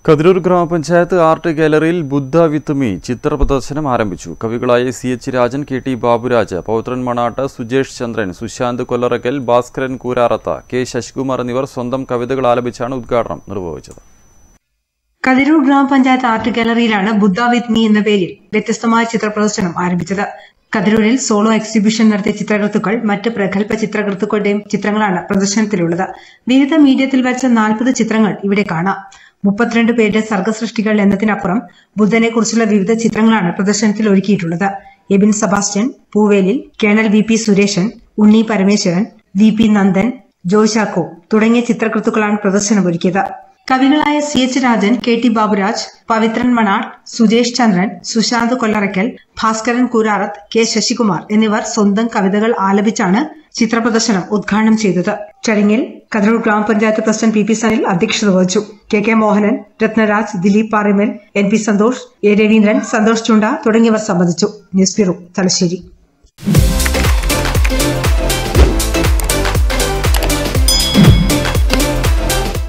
കതിരൂർ ഗ്രാമപഞ്ചായത്ത് ആർട്ട് ഗാലറിയിൽ ബുദ്ധ with me ചിത്ര പ്രദർശനം ആരംഭിച്ചു കവികളായ C H Rajan K T Baburaj പൗത്രൻ മണാട്ട് സുജേഷ് ചന്ദ്രൻ സുശാന്ത് കൊല്ലറക്കൽ ഭാസ്കരൻ കൂരാറത്ത കെ ശശികുമാർ എന്നിവർ സ്വന്തം കവിതകൾ ആലപിച്ചാണ് ഉദ്ഘാടനം നിർവഹിച്ചത് കതിരൂർ ഗ്രാമപഞ്ചായത്ത് ആർട്ട് ഗാലറിയിലാണ് ബുദ്ധ വിത്ത് മീ എന്ന പേരിൽ വ്യത്യസ്തമായ ചിത്ര പ്രദർശനം ആരംഭിച്ചത് കതിരൂരിൽ സോളോ എക്സിബിഷൻ നടത്തിയ ചിത്രകൃത്തുക്കൾ മറ്റ് പ്രഗത്ഭ ചിത്രകൃത്തുക്കളുടെയും ചിത്രങ്ങളാണ് പ്രദർശനത്തിലുള്ളത് വിവിധ മീഡിയത്തിൽ വച്ച നാൽപ്പത് ചിത്രങ്ങൾ ഇവിടെ കാണാം മുപ്പത്തിരണ്ട് പേരുടെ സർഗസൃഷ്ടികൾ എന്നതിനപ്പുറം ബുദ്ധനെ കുറിച്ചുള്ള വിവിധ ചിത്രങ്ങളാണ് പ്രദർശനത്തിൽ ഒരുക്കിയിട്ടുള്ളത് Abin Sebastian Poovelil colonel V P Sureshan Unni Parameswaran V P Nandan Joy Chacko തുടങ്ങിയ ചിത്രകൃത്തുക്കളാണ് പ്രദർശനം ഒരുക്കിയത് കവികളായ C H Rajan K T Baburaj Pavithran Manad Sujesh Chandran Sushant Kollarakkal Bhaskaran Koorarath K Sasikumar എന്നിവർ സ്വന്തം കവിതകൾ ആലപിച്ചാണ് ചിത്രപ്രദർശനം ഉദ്ഘാടനം ചെയ്തത് ചടങ്ങിൽ കതിരൂർ ഗ്രാമപഞ്ചായത്ത് പ്രസിഡന്റ് പി പി സനിൽ അധ്യക്ഷത വഹിച്ചു K K Mohanan Ratnaraj Dileep Parimal N P Santhosh A Raveendran Santhosh Chunda തുടങ്ങിയവർ സംബന്ധിച്ചു ന്യൂസ് ബ്യൂറോ തലശ്ശേരി